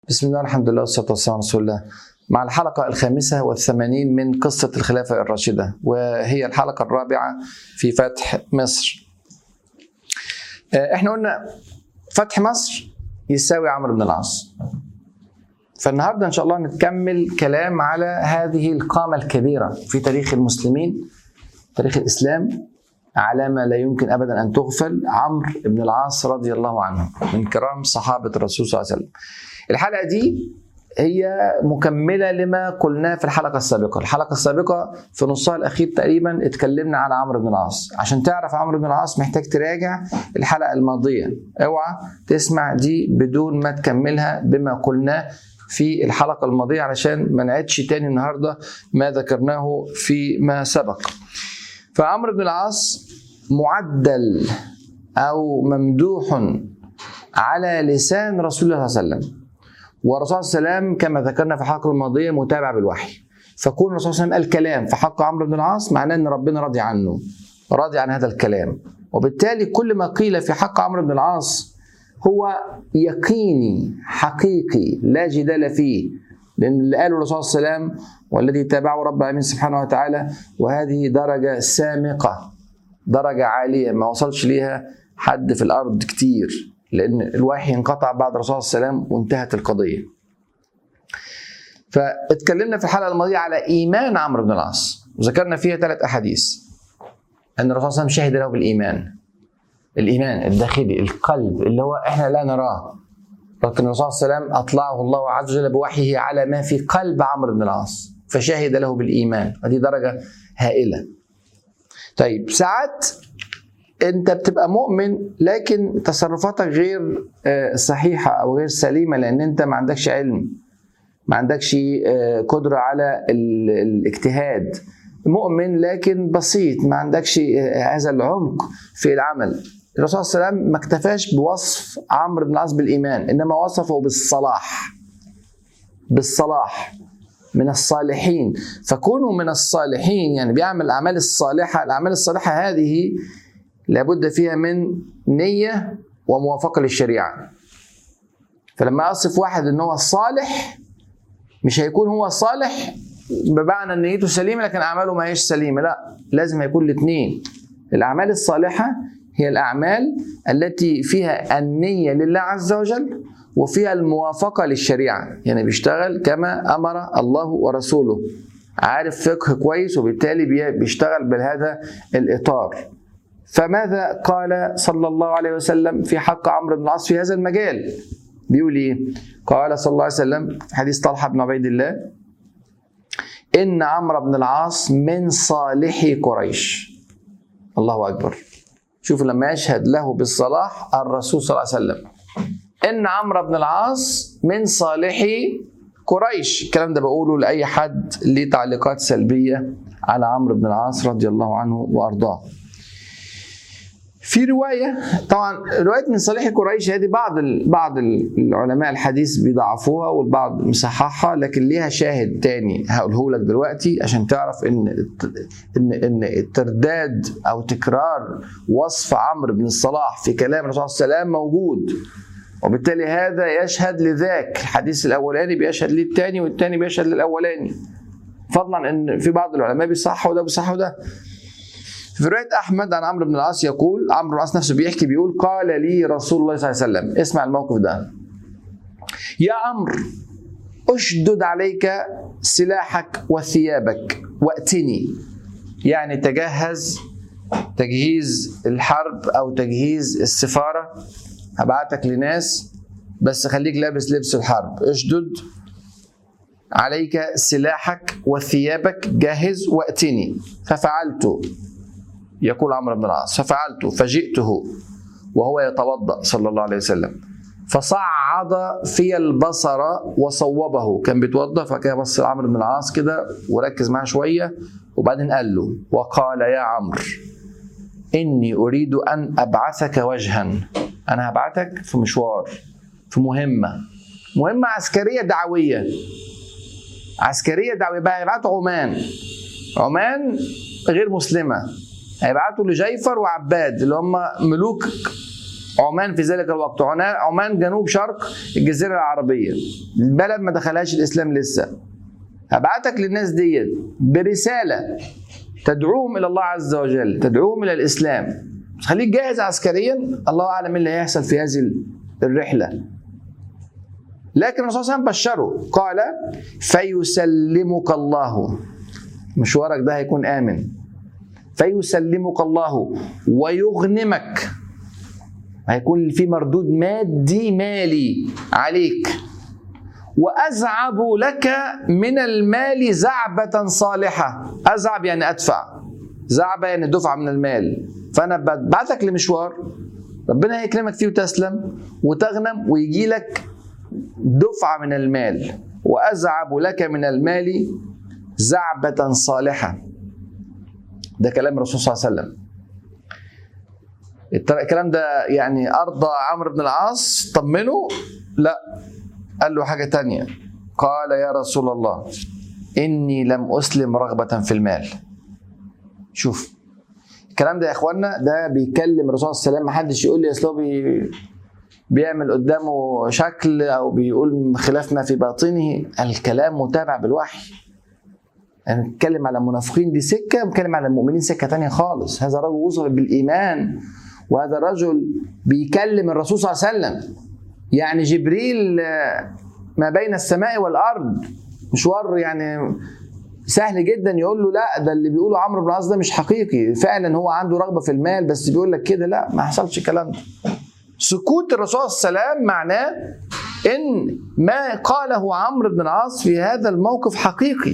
بسم الله الحمد لله والصلاة والسلام على رسول الله مع الحلقة الخامسة والثمانين من قصة الخلافة الراشدة وهي الحلقة الرابعة في فتح مصر آه، احنا قلنا فتح مصر يساوي عمرو بن العاص فالنهارده ان شاء الله نكمل كلام على هذه القامة الكبيرة في تاريخ المسلمين تاريخ الإسلام علامة لا يمكن أبدا أن تغفل عمرو بن العاص رضي الله عنه من كرام صحابة الرسول صلى الله عليه وسلم الحلقة دي هي مكملة لما قلناه في الحلقة السابقة الحلقة السابقة في نصها الأخير تقريبا اتكلمنا على عمرو بن العاص عشان تعرف عمرو بن العاص محتاج تراجع الحلقة الماضية اوعى تسمع دي بدون ما تكملها بما قلناه في الحلقة الماضية علشان ما نعيدش تاني النهاردة ما ذكرناه فيما سبق فعمرو بن العاص معدل أو ممدوح على لسان رسول الله صلى الله عليه وسلم والرسول صلى الله عليه وسلم كما ذكرنا في الحلقه الماضيه متابع بالوحي فكون الرسول صلى الله عليه وسلم قال كلام في حق عمرو بن العاص معناه ان ربنا راضي عنه راضي عن هذا الكلام وبالتالي كل ما قيل في حق عمرو بن العاص هو يقيني حقيقي لا جدال فيه لان اللي قاله الرسول صلى الله عليه وسلم والذي تابعه رب العالمين سبحانه وتعالى وهذه درجه سامقه درجه عاليه ما وصلش ليها حد في الارض كتير لان الوحي انقطع بعد الرسول صلى الله عليه وسلم وانتهت القضيه. فاتكلمنا في الحلقه الماضيه على ايمان عمرو بن العاص وذكرنا فيها ثلاث احاديث. ان الرسول صلى الله عليه وسلم شهد له بالايمان. الايمان الداخلي القلب اللي هو احنا لا نراه. لكن الرسول صلى الله عليه وسلم اطلعه الله عز وجل بوحيه على ما في قلب عمرو بن العاص فشهد له بالايمان هذه درجه هائله. طيب ساعات انت بتبقى مؤمن لكن تصرفاتك غير صحيحه او غير سليمه لان انت ما عندكش علم ما عندكش قدره على الاجتهاد مؤمن لكن بسيط ما عندكش هذا العمق في العمل الرسول صلى الله عليه وسلم ما اكتفاش بوصف عمرو بن العاص بالايمان انما وصفه بالصلاح بالصلاح من الصالحين فكونوا من الصالحين يعني بيعمل الاعمال الصالحه الاعمال الصالحه هذه لابد فيها من نية وموافقة للشريعة فلما أصف واحد إن هو صالح مش هيكون هو صالح بمعنى ان نيته سليمة لكن أعماله ما هيش سليمة لا لازم يكون الاثنين الأعمال الصالحة هي الأعمال التي فيها النية لله عز وجل وفيها الموافقة للشريعة يعني بيشتغل كما أمر الله ورسوله عارف فقه كويس وبالتالي بيشتغل بهذا الإطار فماذا قال صلى الله عليه وسلم في حق عمرو بن العاص في هذا المجال بيقول ايه قال صلى الله عليه وسلم في حديث طلحه بن عبيد الله ان عمرو بن العاص من صالح قريش الله اكبر شوف لما يشهد له بالصلاح الرسول صلى الله عليه وسلم ان عمرو بن العاص من صالح قريش الكلام ده بقوله لاي حد ليه تعليقات سلبيه على عمرو بن العاص رضي الله عنه وارضاه في روايه طبعا روايه من صالح قريش هذه بعض بعض العلماء الحديث بيضعفوها والبعض مصححها لكن ليها شاهد تاني هقوله لك دلوقتي عشان تعرف ان ان ان ترداد او تكرار وصف عمرو بن الصلاح في كلام الرسول صلى الله عليه وسلم موجود وبالتالي هذا يشهد لذاك الحديث الاولاني بيشهد للثاني والثاني بيشهد للاولاني فضلا ان في بعض العلماء بيصحوا ده بيصحوا ده في روايه احمد عن عمرو بن العاص يقول عمرو بن العاص نفسه بيحكي بيقول قال لي رسول الله صلى الله عليه وسلم اسمع الموقف ده يا عمرو اشدد عليك سلاحك وثيابك واتني يعني تجهز تجهيز الحرب او تجهيز السفاره هبعتك لناس بس خليك لابس لبس الحرب اشدد عليك سلاحك وثيابك جهز واتني ففعلت يقول عمرو بن العاص ففعلت فجئته وهو يتوضا صلى الله عليه وسلم فصعد في البصر وصوبه كان بيتوضا فكان بص عمرو بن العاص كده وركز معاه شويه وبعدين قال له وقال يا عمرو اني اريد ان ابعثك وجها انا هبعتك في مشوار في مهمه مهمه عسكريه دعويه عسكريه دعويه بقى يبعتوا عمان عمان غير مسلمه هيبعتوا لجيفر وعباد اللي هم ملوك عمان في ذلك الوقت عمان- عمان جنوب شرق الجزيره العربيه البلد ما دخلهاش الاسلام لسه هبعتك للناس ديت برساله تدعوهم الى الله عز وجل تدعوهم الى الاسلام خليك جاهز عسكريا الله اعلم ايه اللي هيحصل في هذه الرحله لكن الرسول صلى الله عليه وسلم بشره قال فيسلمك الله مشوارك ده هيكون امن فيسلمك الله ويغنمك هيكون في مردود مادي مالي عليك وازعب لك من المال زعبه صالحه ازعب يعني ادفع زعبه يعني دفعه من المال فانا ببعتك لمشوار ربنا هيكرمك فيه وتسلم وتغنم ويجي لك دفعه من المال وازعب لك من المال زعبه صالحه ده كلام الرسول صلى الله عليه وسلم التر- الكلام ده يعني ارضى عمرو بن العاص طمنه لا قال له حاجه تانية قال يا رسول الله اني لم اسلم رغبه في المال شوف الكلام ده يا اخوانا ده بيكلم الرسول صلى الله عليه وسلم محدش يقول لي اصل هو بي بيعمل قدامه شكل او بيقول خلاف ما في باطنه الكلام متابع بالوحي انا بتكلم على المنافقين دي سكه بتكلم على المؤمنين سكه تانية خالص هذا رجل وصل بالايمان وهذا الرجل بيكلم الرسول صلى الله عليه وسلم يعني جبريل آه، ما بين السماء والارض مشوار يعني سهل جدا يقول له لا ده اللي بيقوله عمرو بن العاص ده مش حقيقي فعلا هو عنده رغبه في المال بس بيقول لك كده لا ما حصلش الكلام ده سكوت الرسول صلى الله عليه وسلم معناه ان ما قاله عمرو بن العاص في هذا الموقف حقيقي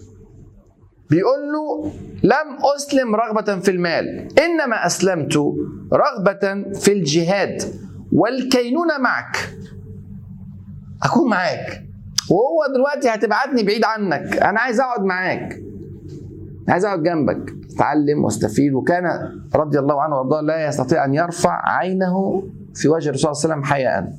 بيقول له لم اسلم رغبه في المال انما اسلمت رغبه في الجهاد والكينونه معك اكون معاك وهو دلوقتي هتبعتني بعيد عنك انا عايز اقعد معاك عايز اقعد جنبك اتعلم واستفيد وكان رضي الله عنه وارضاه لا يستطيع ان يرفع عينه في وجه الرسول صلى الله عليه وسلم حياء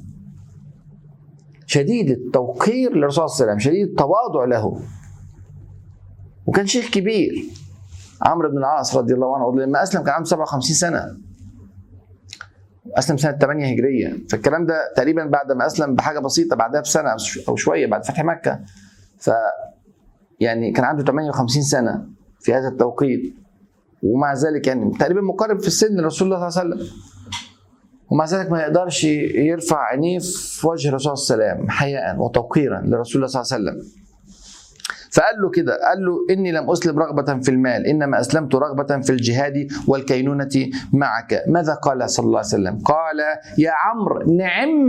شديد التوقير للرسول صلى الله عليه وسلم شديد التواضع له وكان شيخ كبير عمرو بن العاص رضي الله عنه لما اسلم كان عنده 57 سنه اسلم سنه 8 هجريه فالكلام ده تقريبا بعد ما اسلم بحاجه بسيطه بعدها بسنه او شويه بعد فتح مكه ف يعني كان عنده 58 سنه في هذا التوقيت ومع ذلك يعني تقريبا مقارب في السن لرسول الله صلى الله عليه وسلم ومع ذلك ما يقدرش يرفع عينيه في وجه الرسول صلى الله عليه وسلم حياء وتوقيرا لرسول الله صلى الله عليه وسلم فقال له كده قال له اني لم اسلم رغبه في المال انما اسلمت رغبه في الجهاد والكينونه معك ماذا قال صلى الله عليه وسلم قال يا عمرو نعم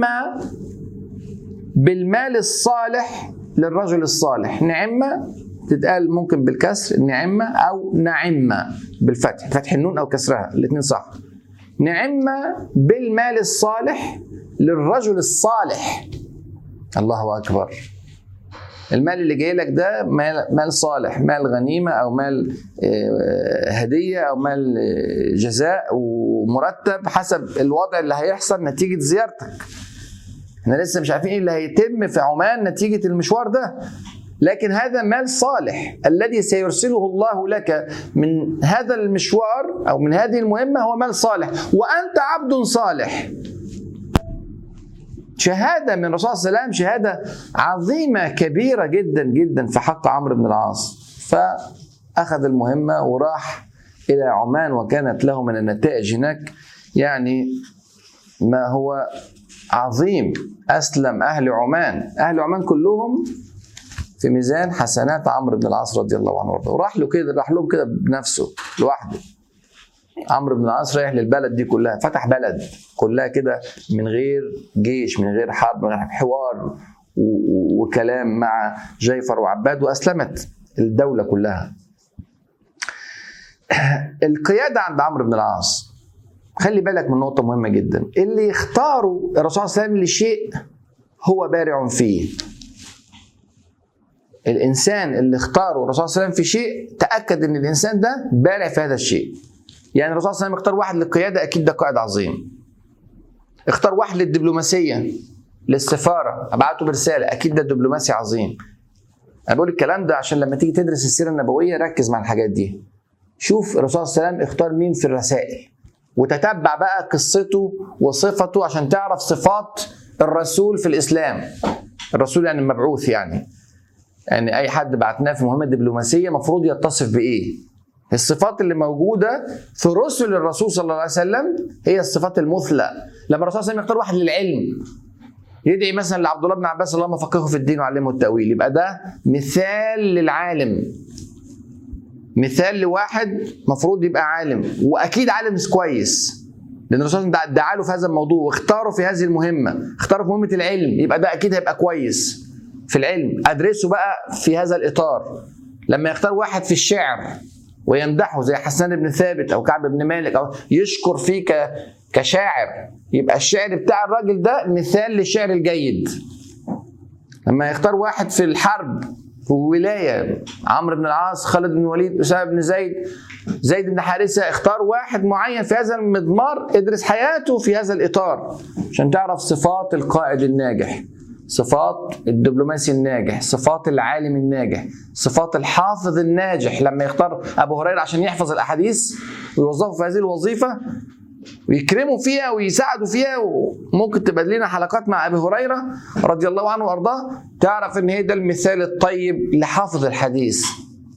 بالمال الصالح للرجل الصالح نعمة تتقال ممكن بالكسر نعمة أو نعمة بالفتح فتح النون أو كسرها الاثنين صح نعمة بالمال الصالح للرجل الصالح الله أكبر المال اللي جاي لك ده مال مال صالح مال غنيمه او مال آه، هديه او مال آه، جزاء ومرتب حسب الوضع اللي هيحصل نتيجه زيارتك احنا لسه مش عارفين ايه اللي هيتم في عمان نتيجه المشوار ده لكن هذا مال صالح الذي سيرسله الله لك من هذا المشوار او من هذه المهمه هو مال صالح وانت عبد صالح شهاده من الرسول صلى الله عليه وسلم شهاده عظيمه كبيره جدا جدا في حق عمرو بن العاص فاخذ المهمه وراح الى عمان وكانت له من النتائج هناك يعني ما هو عظيم اسلم اهل عمان اهل عمان كلهم في ميزان حسنات عمرو بن العاص رضي الله عنه وارضاه وراح له كده راح لهم كده بنفسه لوحده عمرو بن العاص رايح للبلد دي كلها فتح بلد كلها كده من غير جيش من غير حرب من غير حوار و- و- وكلام مع جيفر وعباد واسلمت الدوله كلها القياده عند عمرو بن العاص خلي بالك من نقطه مهمه جدا اللي يختاروا الرسول صلى الله عليه وسلم لشيء هو بارع فيه الانسان اللي اختاره الرسول صلى الله عليه وسلم في شيء تاكد ان الانسان ده بارع في هذا الشيء يعني الرسول صلى الله عليه وسلم اختار واحد للقياده اكيد ده قائد عظيم اختار واحد للدبلوماسيه للسفاره ابعته برساله اكيد ده دبلوماسي عظيم انا بقول الكلام ده عشان لما تيجي تدرس السيره النبويه ركز مع الحاجات دي شوف الرسول صلى الله عليه وسلم اختار مين في الرسائل وتتبع بقى قصته وصفته عشان تعرف صفات الرسول في الاسلام الرسول يعني المبعوث يعني يعني اي حد بعتناه في مهمه دبلوماسيه المفروض يتصف بايه الصفات اللي موجوده في رسل الرسول صلى الله عليه وسلم هي الصفات المثلى لما الرسول صلى الله عليه وسلم يختار واحد للعلم يدعي مثلا لعبد الله بن عباس اللهم فقهه في الدين وعلمه التاويل يبقى ده مثال للعالم مثال لواحد مفروض يبقى عالم واكيد عالم كويس لان الرسول صلى الله عليه وسلم دعا له في هذا الموضوع واختاره في هذه المهمه اختاره في مهمه العلم يبقى ده اكيد هيبقى كويس في العلم ادرسه بقى في هذا الاطار لما يختار واحد في الشعر ويمدحه زي حسان بن ثابت او كعب بن مالك او يشكر فيه ك- كشاعر يبقى الشعر بتاع الراجل ده مثال للشعر الجيد لما يختار واحد في الحرب في ولايه عمرو بن العاص خالد بن الوليد اسامه بن زيد زيد بن حارثه اختار واحد معين في هذا المضمار ادرس حياته في هذا الاطار عشان تعرف صفات القائد الناجح صفات الدبلوماسي الناجح صفات العالم الناجح صفات الحافظ الناجح لما يختار ابو هريره عشان يحفظ الاحاديث ويوظفه في هذه الوظيفه ويكرموا فيها ويساعدوا فيها وممكن تبقى لنا حلقات مع ابي هريره رضي الله عنه وارضاه تعرف ان هي ده المثال الطيب لحافظ الحديث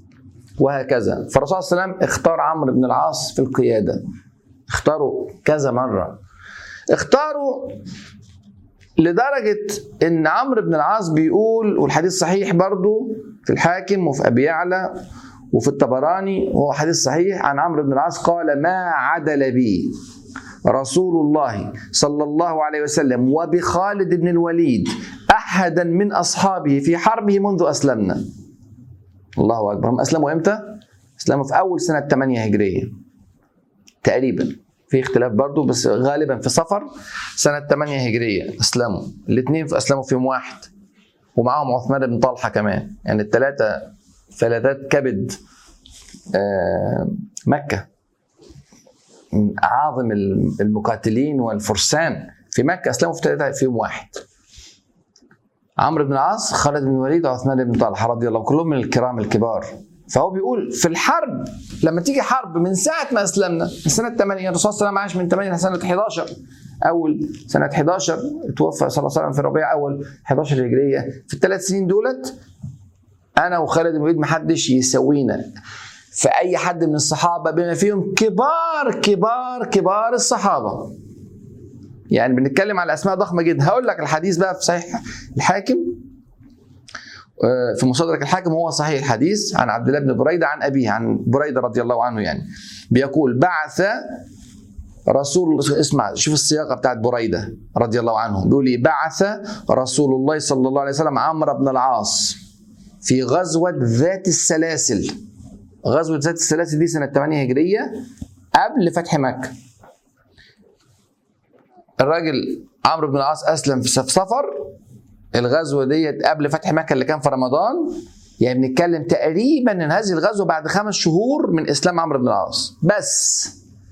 وهكذا فالرسول صلى الله عليه وسلم اختار عمرو بن العاص في القياده اختاروا كذا مره اختاروا لدرجة إن عمرو بن العاص بيقول والحديث صحيح برضو في الحاكم وفي أبي يعلى وفي الطبراني وهو حديث صحيح عن عمرو بن العاص قال ما عدل بي رسول الله صلى الله عليه وسلم وبخالد بن الوليد أحدا من أصحابه في حربه منذ أسلمنا الله أكبر هم أسلموا إمتى؟ أسلموا في أول سنة 8 هجرية تقريبا في اختلاف برضو بس غالبا في صفر سنة 8 هجرية أسلموا الاثنين أسلموا في يوم واحد ومعاهم عثمان بن طلحة كمان يعني الثلاثة فلذات كبد آه، مكة من أعظم المقاتلين والفرسان في مكة أسلموا في ثلاثة في يوم واحد عمرو بن العاص خالد بن الوليد وعثمان بن طلحة رضي الله كلهم من الكرام الكبار فهو بيقول في الحرب لما تيجي حرب من ساعة ما أسلمنا من سنة 8 الرسول صلى الله عليه وسلم عاش من 8 لسنة 11 أول سنة 11 توفى صلى الله عليه وسلم في ربيع أول 11 هجرية في الثلاث سنين دولت أنا وخالد بن الوليد محدش يسوينا في أي حد من الصحابة بما فيهم كبار كبار كبار الصحابة يعني بنتكلم على أسماء ضخمة جدا هقول لك الحديث بقى في صحيح الحاكم في مصدرك الحاكم هو صحيح الحديث عن عبد الله بن بريدة عن أبيه عن بريدة رضي الله عنه يعني بيقول بعث رسول اسمع شوف الصياغه بتاعت بريده رضي الله عنه بيقول لي بعث رسول الله صلى الله عليه وسلم عمرو بن العاص في غزوه ذات السلاسل غزوه ذات السلاسل دي سنه 8 هجريه قبل فتح مكه الراجل عمرو بن العاص اسلم في سفر الغزوه ديت قبل فتح مكه اللي كان في رمضان يعني بنتكلم تقريبا ان هذه الغزوه بعد خمس شهور من اسلام عمرو بن العاص بس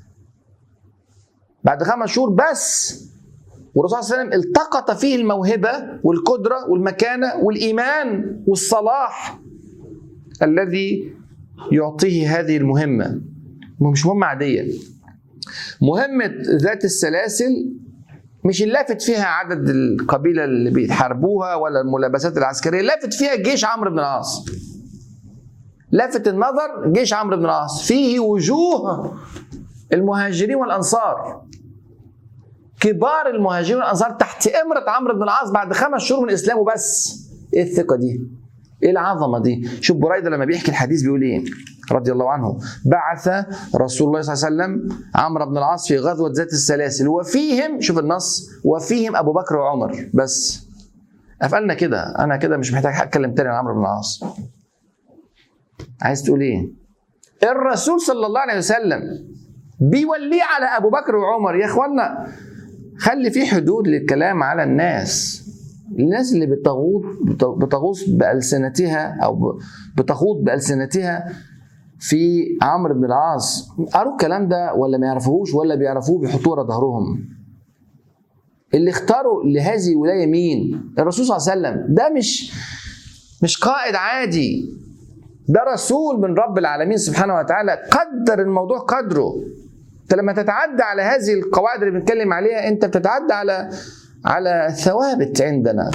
بعد خمس شهور بس والرسول صلى الله عليه وسلم التقط فيه الموهبه والقدره والمكانه والايمان والصلاح الذي يعطيه هذه المهمه مش مهمه عاديه مهمه ذات السلاسل مش اللافت فيها عدد القبيله اللي بيحاربوها ولا الملابسات العسكريه لافت فيها جيش عمرو بن العاص لافت النظر جيش عمرو بن العاص فيه وجوه المهاجرين والانصار كبار المهاجرين والانصار تحت امره عمرو بن العاص بعد خمس شهور من اسلامه بس ايه الثقه دي ايه العظمه دي شوف بريده لما بيحكي الحديث بيقول ايه رضي الله عنه بعث رسول الله صلى الله عليه وسلم عمرو بن العاص في غزوه ذات السلاسل وفيهم شوف النص وفيهم ابو بكر وعمر بس قفلنا كده انا كده مش محتاج اتكلم تاني عن عمرو بن العاص عايز تقول ايه الرسول صلى الله عليه وسلم بيوليه على ابو بكر وعمر يا اخوانا خلي في حدود للكلام على الناس الناس اللي بتغوط بتغوص بألسنتها أو بتخوض بألسنتها في عمرو بن العاص قروا الكلام ده ولا ما يعرفوهوش ولا بيعرفوه بيحطوه ورا ظهرهم اللي اختاروا لهذه الولاية مين الرسول صلى الله عليه وسلم ده مش مش قائد عادي ده رسول من رب العالمين سبحانه وتعالى قدر الموضوع قدره انت لما تتعدى على هذه القواعد اللي بنتكلم عليها انت بتتعدى على على ثوابت عندنا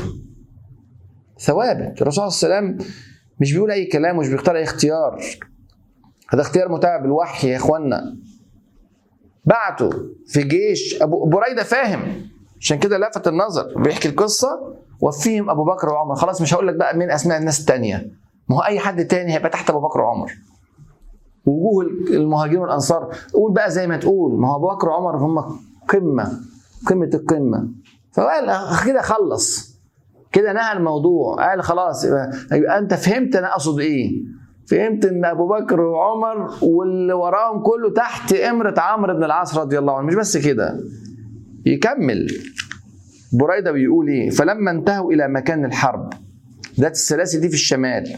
ثوابت الرسول صلى الله عليه وسلم مش بيقول اي كلام مش بيختار اي اختيار هذا اختيار متابع بالوحي يا اخوانا بعته في جيش ابو بريده فاهم عشان كده لفت النظر بيحكي القصه وفيهم ابو بكر وعمر خلاص مش هقول لك بقى مين اسماء الناس التانية ما هو اي حد تاني هيبقى تحت ابو بكر وعمر وجوه المهاجرين والانصار قول بقى زي ما تقول ما هو ابو بكر وعمر هم قمه قمه القمه فقال كده خلص كده نهى الموضوع قال خلاص يبقى انت فهمت انا اقصد ايه فهمت ان ابو بكر وعمر واللي وراهم كله تحت امره عمرو بن العاص رضي الله عنه مش بس كده يكمل بريده بيقول ايه فلما انتهوا الى مكان الحرب ذات السلاسل دي في الشمال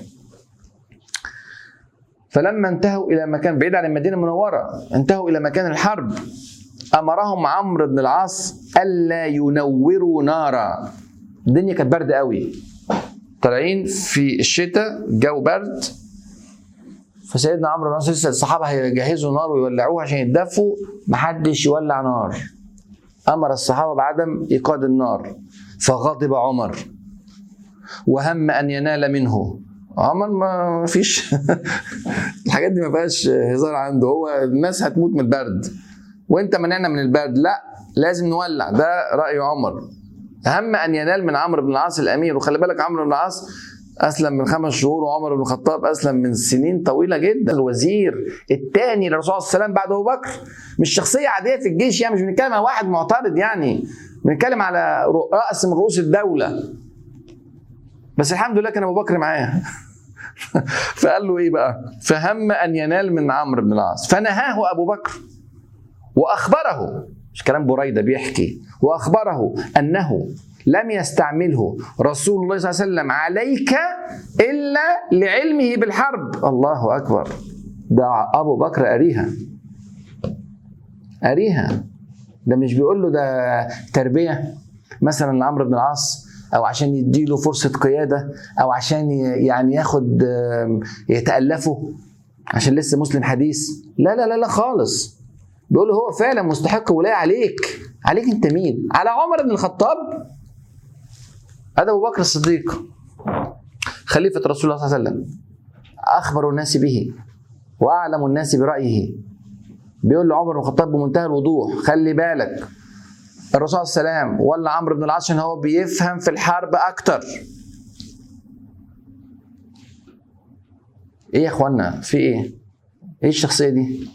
فلما انتهوا الى مكان بعيد عن المدينه المنوره انتهوا الى مكان الحرب امرهم عمرو بن العاص الا ينوروا نارا الدنيا كانت برد قوي طالعين في الشتاء الجو برد فسيدنا عمرو بن العاص لسه الصحابه هيجهزوا نار ويولعوها عشان يتدفوا محدش يولع نار امر الصحابه بعدم ايقاد النار فغضب عمر وهم ان ينال منه عمر ما فيش الحاجات دي ما فيهاش هزار عنده هو الناس هتموت من البرد وانت منعنا من البرد لا لازم نولع ده راي عمر هم ان ينال من عمرو بن العاص الامير وخلي بالك عمرو بن العاص اسلم من خمس شهور وعمر بن الخطاب اسلم من سنين طويله جدا الوزير الثاني للرسول صلى الله عليه وسلم بعد ابو بكر مش شخصيه عاديه في الجيش يعني مش بنتكلم على واحد معترض يعني بنتكلم على راس من رؤوس الدوله بس الحمد لله كان ابو بكر معاه فقال له ايه بقى فهم ان ينال من عمرو بن العاص فنهاه ابو بكر واخبره مش كلام بريده بيحكي واخبره انه لم يستعمله رسول الله صلى الله عليه وسلم عليك الا لعلمه بالحرب الله اكبر ده ابو بكر اريها اريها ده مش بيقول له ده تربيه مثلا لعمرو بن العاص او عشان يديله فرصه قياده او عشان يعني ياخد يتالفه عشان لسه مسلم حديث لا لا لا لا خالص بيقول له هو فعلا مستحق ولايه عليك عليك انت مين على عمر بن الخطاب هذا ابو بكر الصديق خليفه رسول الله صلى الله عليه وسلم اخبر الناس به واعلم الناس برايه بيقول لعمر بن الخطاب بمنتهى الوضوح خلي بالك الرسول صلى الله عليه وسلم ولا عمرو بن العاص عشان هو بيفهم في الحرب اكتر ايه يا اخوانا في ايه ايه الشخصيه دي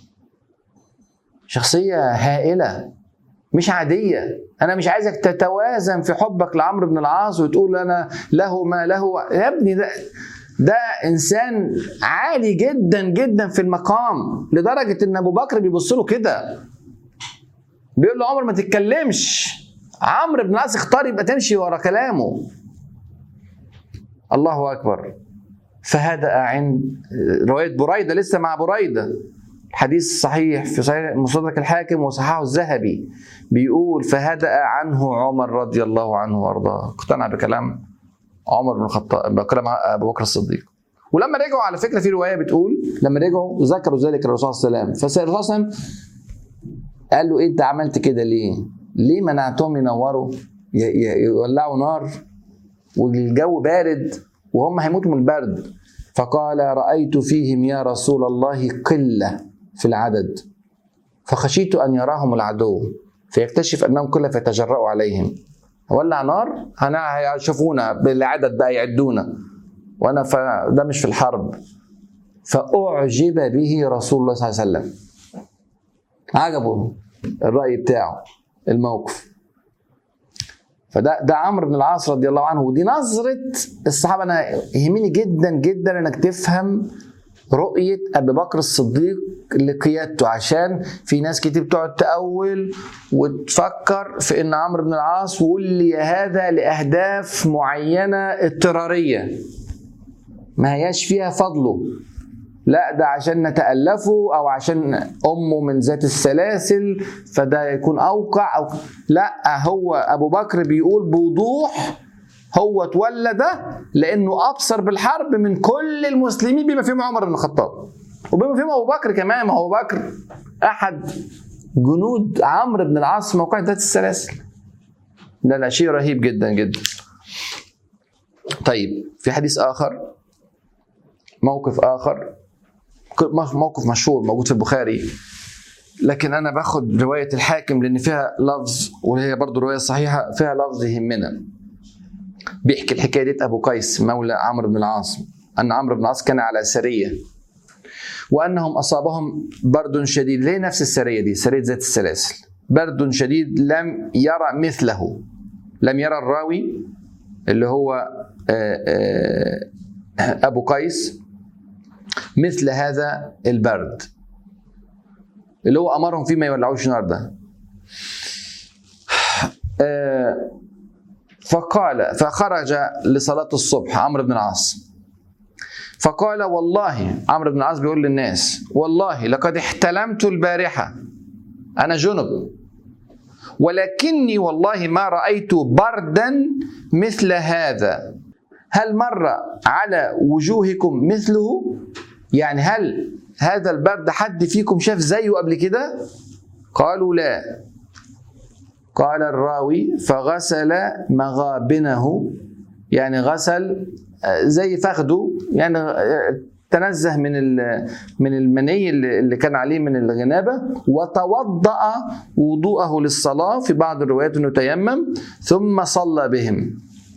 شخصيه هائله مش عاديه انا مش عايزك تتوازن في حبك لعمرو بن العاص وتقول انا له ما له يا ابني ده ده انسان عالي جدا جدا في المقام لدرجه ان ابو بكر بيبص له كده بيقول له عمر ما تتكلمش عمرو بن العاص اختار يبقى تمشي ورا كلامه الله اكبر فهدأ عند روايه بريده لسه مع بريده حديث صحيح في صحيح مصدرك الحاكم وصححه الذهبي بيقول فهدأ عنه عمر رضي الله عنه وارضاه اقتنع بكلام عمر بن الخطاب بكلام ابو بكر الصديق ولما رجعوا على فكره في روايه بتقول لما رجعوا ذكروا ذلك الرسول صلى الله عليه وسلم فالرسول صلى الله عليه وسلم قال له إيه انت عملت كده ليه؟ ليه منعتهم ينوروا يولعوا نار والجو بارد وهم هيموتوا من البرد فقال رأيت فيهم يا رسول الله قلة في العدد فخشيت أن يراهم العدو فيكتشف أنهم قلة فيتجرأوا عليهم ولع نار أنا هيشوفونا بالعدد بقى يعدونا وأنا ده مش في الحرب فأعجب به رسول الله صلى الله عليه وسلم عجبه الرأي بتاعه الموقف فده ده عمرو بن العاص رضي الله عنه ودي نظرة الصحابة أنا يهمني جدا جدا إنك تفهم رؤية أبي بكر الصديق لقيادته عشان في ناس كتير بتقعد تأول وتفكر في إن عمرو بن العاص ولي هذا لأهداف معينة اضطرارية ما هياش فيها فضله لا ده عشان نتألفه أو عشان أمه من ذات السلاسل فده يكون أوقع أو لا هو أبو بكر بيقول بوضوح هو اتولى ده لأنه أبصر بالحرب من كل المسلمين بما فيهم عمر بن الخطاب وبما فيهم أبو بكر كمان ما هو أبو بكر أحد جنود عمرو بن العاص في موقع ذات السلاسل ده لا شيء رهيب جدا جدا طيب في حديث اخر موقف اخر موقف مشهور موجود في البخاري لكن انا باخد روايه الحاكم لان فيها لفظ وهي برضو روايه صحيحه فيها لفظ يهمنا بيحكي الحكايه دي ابو قيس مولى عمرو بن العاص ان عمرو بن العاص كان على سريه وانهم اصابهم برد شديد ليه نفس السريه دي سريه ذات السلاسل برد شديد لم يرى مثله لم يرى الراوي اللي هو آه، آه، ابو قيس مثل هذا البرد اللي هو امرهم فيه ما يولعوش نار ده آه، فقال فخرج لصلاة الصبح عمرو بن العاص فقال والله عمرو بن العاص بيقول للناس والله لقد احتلمت البارحة أنا جنب ولكني والله ما رأيت بردا مثل هذا هل مر على وجوهكم مثله يعني هل هذا البرد حد فيكم شاف زيه قبل كده قالوا لا قال الراوي فغسل مغابنه يعني غسل زي فخده يعني تنزه من من المني اللي كان عليه من الغنابه وتوضا وضوءه للصلاه في بعض الروايات انه تيمم ثم صلى بهم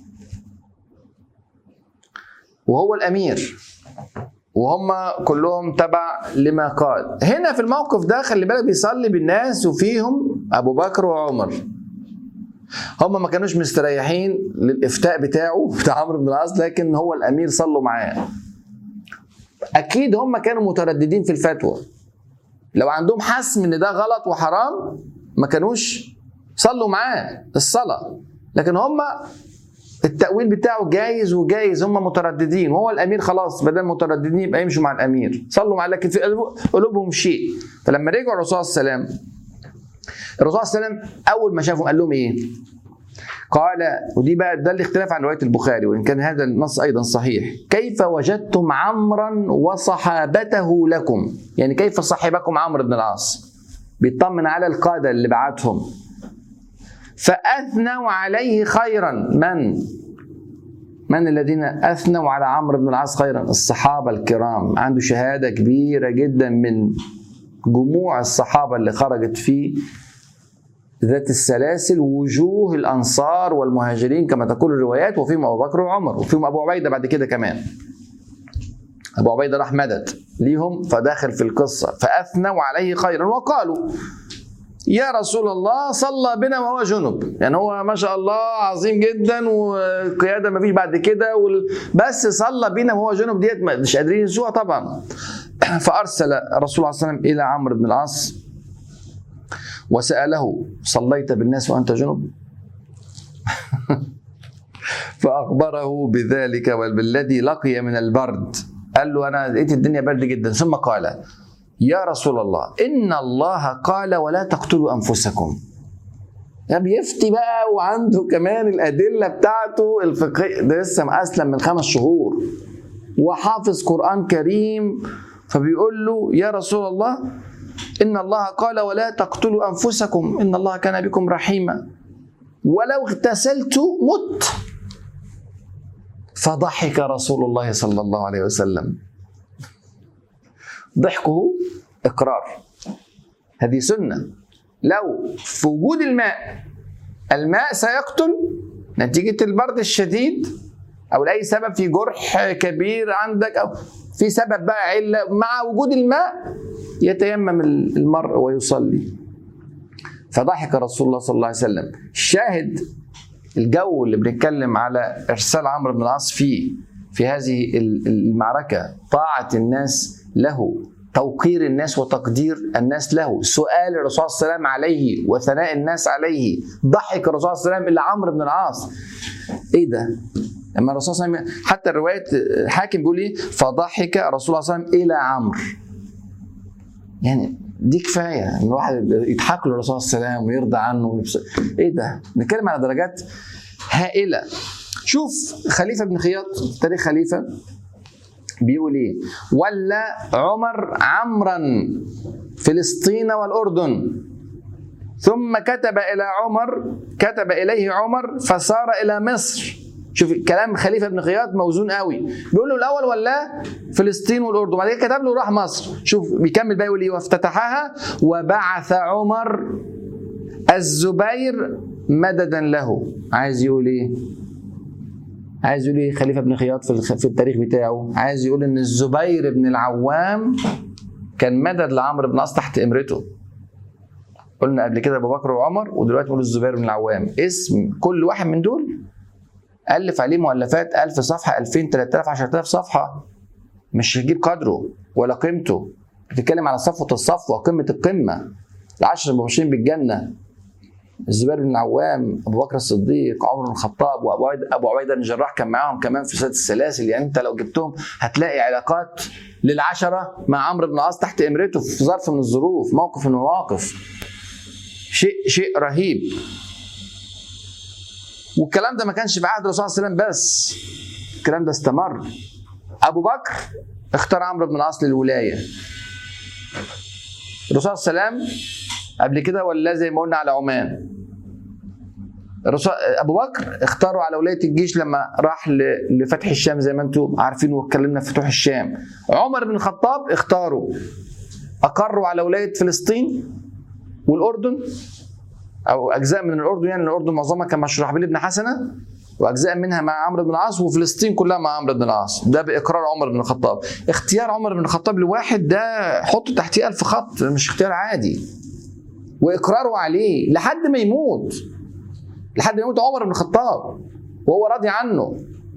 وهو الامير وهم كلهم تبع لما قال هنا في الموقف ده خلي بالك بيصلي بالناس وفيهم ابو بكر وعمر هم ما كانوش مستريحين للافتاء بتاعه بتاع عمرو بن العاص لكن هو الامير صلوا معاه اكيد هم كانوا مترددين في الفتوى لو عندهم حسم ان ده غلط وحرام ما كانوش صلوا معاه الصلاه لكن هم التأويل بتاعه جايز وجايز هم مترددين وهو الأمير خلاص بدل مترددين يبقى يمشوا مع الأمير صلوا معاه لكن في قلوبهم شيء فلما رجعوا الرسول صلى الله عليه وسلم الرسول صلى الله عليه وسلم أول ما شافهم قال لهم إيه؟ قال ودي بقى ده الاختلاف عن روايه البخاري وان كان هذا النص ايضا صحيح كيف وجدتم عمرا وصحابته لكم يعني كيف صاحبكم عمرو بن العاص بيطمن على القاده اللي بعتهم فاثنوا عليه خيرا من من الذين اثنوا على عمرو بن العاص خيرا الصحابه الكرام عنده شهاده كبيره جدا من جموع الصحابه اللي خرجت في ذات السلاسل وجوه الانصار والمهاجرين كما تقول الروايات وفيهم ابو بكر وعمر وفيهم ابو عبيده بعد كده كمان ابو عبيده راح مدد ليهم فداخل في القصه فاثنوا عليه خيرا وقالوا يا رسول الله صلى بنا وهو جنب يعني هو ما شاء الله عظيم جدا والقياده ما فيش بعد كده وال... بس صلى بنا وهو جنب ديت مش قادرين ينسوها طبعا فارسل الرسول صلى الله عليه وسلم الى عمرو بن العاص وساله صليت بالناس وانت جنب فاخبره بذلك وبالذي لقي من البرد قال له انا لقيت الدنيا برد جدا ثم قال يا رسول الله إن الله قال ولا تقتلوا أنفسكم يا بيفتي بقى وعنده كمان الأدلة بتاعته الفقهية ده لسه أسلم من خمس شهور وحافظ قرآن كريم فبيقول له يا رسول الله إن الله قال ولا تقتلوا أنفسكم إن الله كان بكم رحيما ولو اغتسلت مت فضحك رسول الله صلى الله عليه وسلم ضحكه اقرار هذه سنه لو في وجود الماء الماء سيقتل نتيجه البرد الشديد او لاي سبب في جرح كبير عندك او في سبب بقى عله مع وجود الماء يتيمم المرء ويصلي فضحك رسول الله صلى الله عليه وسلم الشاهد الجو اللي بنتكلم على ارسال عمرو بن العاص فيه في هذه المعركه طاعه الناس له توقير الناس وتقدير الناس له سؤال الرسول صلى الله عليه وسلم عليه وثناء الناس عليه ضحك الرسول صلى الله عليه وسلم الى عمرو بن العاص ايه ده لما الرسول صلى الله عليه وسلم حتى الروايه الحاكم بيقول ايه فضحك الرسول صلى الله عليه وسلم الى عمرو يعني دي كفايه ان الواحد يضحك له الرسول صلى الله عليه وسلم ويرضى عنه ويبس... ايه ده نتكلم على درجات هائله شوف خليفه بن خياط تاريخ خليفه بيقول ايه ولا عمر عمرا فلسطين والاردن ثم كتب الى عمر كتب اليه عمر فسار الى مصر شوف كلام خليفه بن خياط موزون قوي بيقول له الاول ولا فلسطين والاردن بعد كده كتب له راح مصر شوف بيكمل بقى يقول ايه وافتتحها وبعث عمر الزبير مددا له عايز يقول ايه عايز يقول ايه خليفه بن خياط في الخ- في التاريخ بتاعه عايز يقول ان الزبير بن العوام كان مدد لعمرو بن العاص تحت امرته قلنا قبل كده ابو بكر وعمر ودلوقتي بنقول الزبير بن العوام اسم كل واحد من دول الف عليه مؤلفات 1000 صفحه 2000 3000 10000 صفحه مش هتجيب قدره ولا قيمته بتتكلم على صفوه الصفوه قمه القمه العشر المبشرين بالجنه الزبير بن العوام ابو بكر الصديق عمر بن الخطاب وابو عبيده ابو عبيده بن الجراح كان معاهم كمان في سلسله السلاسل يعني انت لو جبتهم هتلاقي علاقات للعشره مع عمرو بن العاص تحت امرته في ظرف من الظروف موقف من المواقف شيء شيء رهيب والكلام ده ما كانش في عهد الرسول صلى الله عليه وسلم بس الكلام ده استمر ابو بكر اختار عمرو بن العاص للولايه الرسول صلى الله عليه وسلم قبل كده ولا زي ما قلنا على عمان الرسول ابو بكر اختاروا على ولايه الجيش لما راح ل- لفتح الشام زي ما انتم عارفين واتكلمنا في فتوح الشام عمر بن الخطاب اختاروا اقروا على ولايه فلسطين والاردن او اجزاء من الاردن يعني الاردن معظمها كان مع شرحبيل بن حسنه واجزاء منها مع عمرو بن العاص وفلسطين كلها مع عمرو بن العاص ده باقرار عمر بن الخطاب اختيار عمر بن الخطاب لواحد ده حط تحتيه ألف خط مش اختيار عادي واقراره عليه لحد ما يموت لحد ما يموت عمر بن الخطاب وهو راضي عنه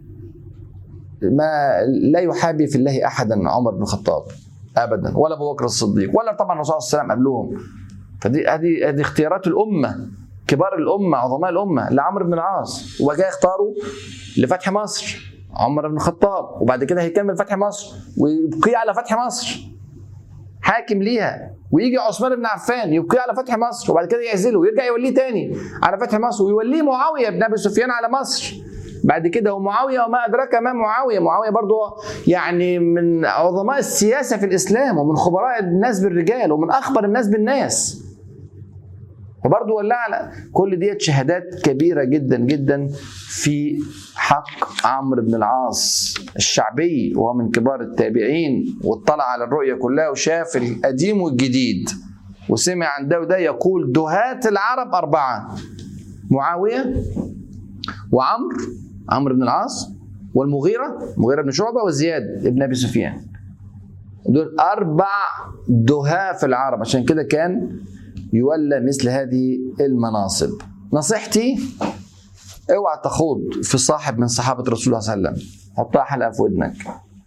ما لا يحابي في الله احدا عمر بن الخطاب ابدا ولا ابو بكر الصديق ولا طبعا الرسول صلى الله عليه وسلم قبلهم فدي هذه هذه اختيارات الامه كبار الامه عظماء الامه لعمرو بن العاص وبعد كده اختاروا لفتح مصر عمر بن الخطاب وبعد كده هيكمل فتح مصر ويبقي على فتح مصر حاكم ليها ويجي عثمان بن عفان يبقي على فتح مصر وبعد كده يعزله ويرجع يوليه تاني على فتح مصر ويوليه معاويه بن ابي سفيان على مصر بعد كده ومعاويه وما ادراك ما معاويه معاويه برضو يعني من عظماء السياسه في الاسلام ومن خبراء الناس بالرجال ومن اخبر الناس بالناس وبرضه ولع على كل ديت شهادات كبيره جدا جدا في حق عمرو بن العاص الشعبي وهو من كبار التابعين واطلع على الرؤيه كلها وشاف القديم والجديد وسمع عن ده وده يقول دهاة العرب أربعة معاوية وعمرو عمرو بن العاص والمغيرة مغيرة بن شعبة وزياد بن أبي سفيان دول أربع دهاة في العرب عشان كده كان يولى مثل هذه المناصب نصيحتي اوعى تخوض في صاحب من صحابة رسول الله صلى الله عليه وسلم حطها حلقة في ودنك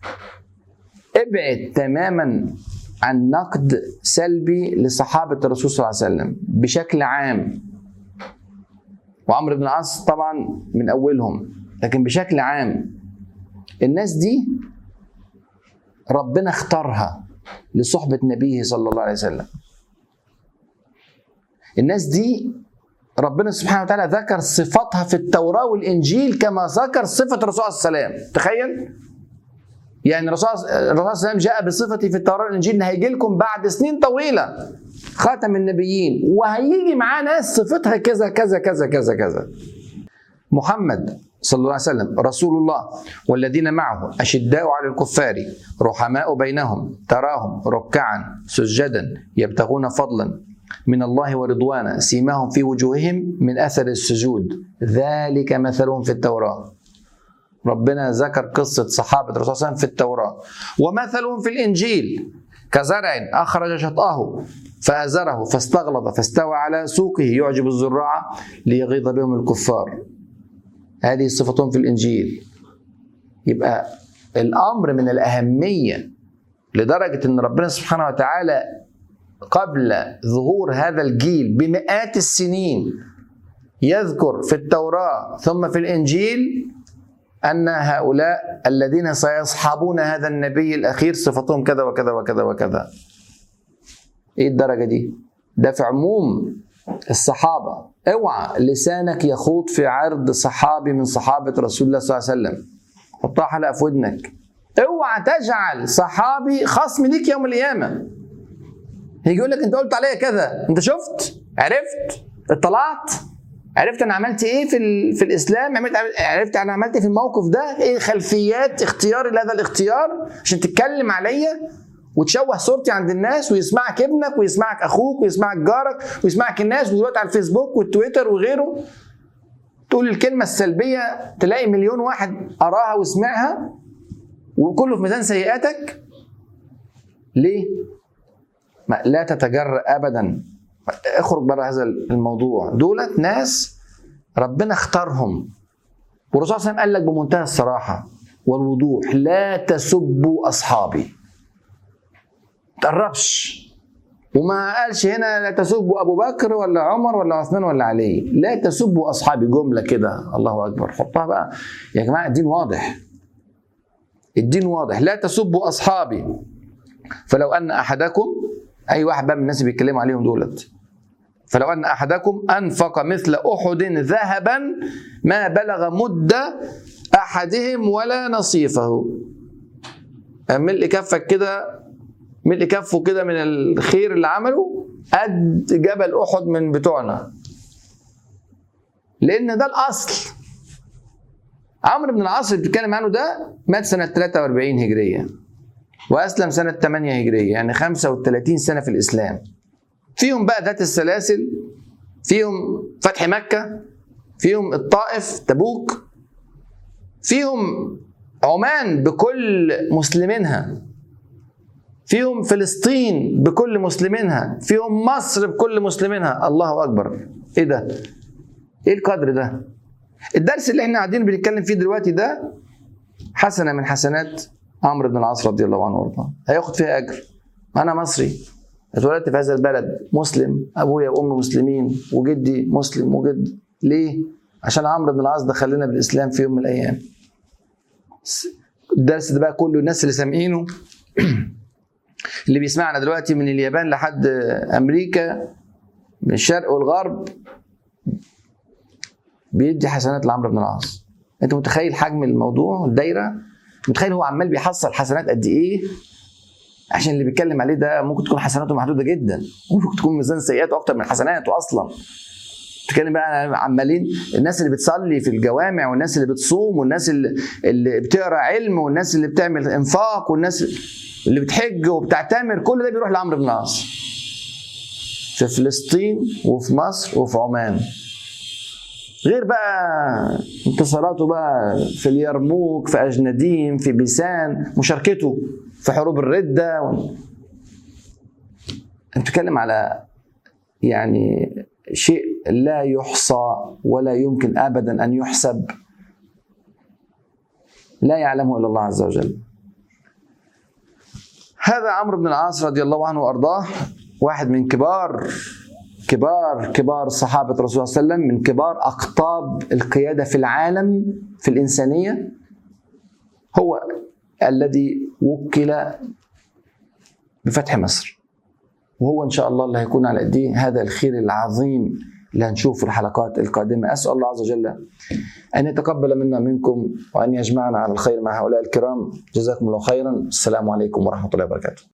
ابعد تماما عن نقد سلبي لصحابة الرسول صلى الله عليه وسلم بشكل عام وعمرو بن العاص طبعا من أولهم لكن بشكل عام الناس دي ربنا اختارها لصحبة نبيه صلى الله عليه وسلم الناس دي ربنا سبحانه وتعالى ذكر صفاتها في التوراة والإنجيل كما ذكر صفة الرسول صلى الله عليه وسلم تخيل يعني الرسول الرسول صلى الله عليه وسلم جاء بصفتي في التوراة والإنجيل إن هيجي لكم بعد سنين طويلة خاتم النبيين وهيجي معاه ناس صفتها كذا كذا كذا كذا كذا محمد صلى الله عليه وسلم رسول الله والذين معه أشداء على الكفار رحماء بينهم تراهم ركعا سجدا يبتغون فضلا من الله ورضوانا سيماهم في وجوههم من أثر السجود ذلك مثلهم في التوراة ربنا ذكر قصة صحابة الرسول صلى الله عليه وسلم في التوراة ومثلهم في الإنجيل كزرع أخرج شطأه فأزره فاستغلظ فاستوى على سوقه يعجب الزراع ليغيظ بهم الكفار هذه صفتهم في الإنجيل يبقى الأمر من الأهمية لدرجة أن ربنا سبحانه وتعالى قبل ظهور هذا الجيل بمئات السنين يذكر في التوراة ثم في الإنجيل أن هؤلاء الذين سيصحبون هذا النبي الأخير صفتهم كذا وكذا وكذا وكذا إيه الدرجة دي؟ ده في عموم الصحابة اوعى لسانك يخوض في عرض صحابي من صحابة رسول الله صلى الله عليه وسلم حطها حلقة في ودنك اوعى تجعل صحابي خصم ليك يوم القيامة يجي يقول لك انت قلت عليا كذا انت شفت عرفت اطلعت عرفت انا عملت ايه في ال... في الاسلام عملت عرفت انا عملت ايه في الموقف ده ايه خلفيات اختياري لهذا الاختيار عشان تتكلم عليا وتشوه صورتي عند الناس ويسمعك ابنك ويسمعك اخوك ويسمعك جارك ويسمعك الناس ودلوقتي على الفيسبوك والتويتر وغيره تقول الكلمة السلبية تلاقي مليون واحد قراها وسمعها وكله في ميزان سيئاتك ليه؟ ما لا تتجرأ أبدا اخرج بره هذا الموضوع دولت ناس ربنا اختارهم والرسول صلى الله عليه وسلم قال لك بمنتهى الصراحة والوضوح لا تسبوا أصحابي تقربش وما قالش هنا لا تسبوا ابو بكر ولا عمر ولا عثمان ولا علي لا تسبوا اصحابي جمله كده الله اكبر حطها بقى يا جماعه الدين واضح الدين واضح لا تسبوا اصحابي فلو ان احدكم اي واحد بقى من الناس اللي بيتكلموا عليهم دولت فلو ان احدكم انفق مثل احد ذهبا ما بلغ مد احدهم ولا نصيفه ملء كفك كده ملء كفه كده من الخير اللي عمله قد جبل احد من بتوعنا لان ده الاصل عمرو بن العاص اللي بتتكلم عنه ده مات سنه 43 هجريه واسلم سنه 8 هجريه يعني 35 سنه في الاسلام فيهم بقى ذات السلاسل فيهم فتح مكه فيهم الطائف تبوك فيهم عمان بكل مسلمينها فيهم فلسطين بكل مسلمينها فيهم مصر بكل مسلمينها الله اكبر ايه ده ايه القدر ده الدرس اللي احنا قاعدين بنتكلم فيه دلوقتي ده حسنه من حسنات عمرو بن العاص رضي الله عنه وارضاه هياخد فيها اجر انا مصري اتولدت في هذا البلد مسلم ابويا وامي مسلمين وجدي مسلم وجد ليه عشان عمرو بن العاص دخلنا بالاسلام في يوم من الايام الدرس ده بقى كله الناس اللي سامعينه اللي بيسمعنا دلوقتي من اليابان لحد امريكا من الشرق والغرب بيدي حسنات لعمرو بن العاص انت متخيل حجم الموضوع الدايره متخيل هو عمال بيحصل حسنات قد ايه عشان اللي بيتكلم عليه ده ممكن تكون حسناته محدوده جدا ممكن تكون ميزان سيئاته اكتر من حسناته اصلا بتتكلم بقى عمالين الناس اللي بتصلي في الجوامع والناس اللي بتصوم والناس اللي, اللي بتقرا علم والناس اللي بتعمل انفاق والناس اللي بتحج وبتعتمر كل ده بيروح لعمرو بن العاص في فلسطين وفي مصر وفي عمان غير بقى انتصاراته بقى في اليرموك في اجنديم في بيسان مشاركته في حروب الرده و... بتتكلم على يعني شيء لا يحصى ولا يمكن ابدا ان يحسب لا يعلمه الا الله عز وجل هذا عمرو بن العاص رضي الله عنه وارضاه واحد من كبار كبار كبار صحابة الرسول صلى الله عليه وسلم من كبار أقطاب القيادة في العالم في الإنسانية هو الذي وكل بفتح مصر وهو إن شاء الله اللي هيكون على أيديه هذا الخير العظيم اللي هنشوف في الحلقات القادمة أسأل الله عز وجل أن يتقبل منا منكم وأن يجمعنا على الخير مع هؤلاء الكرام جزاكم الله خيرا السلام عليكم ورحمة الله وبركاته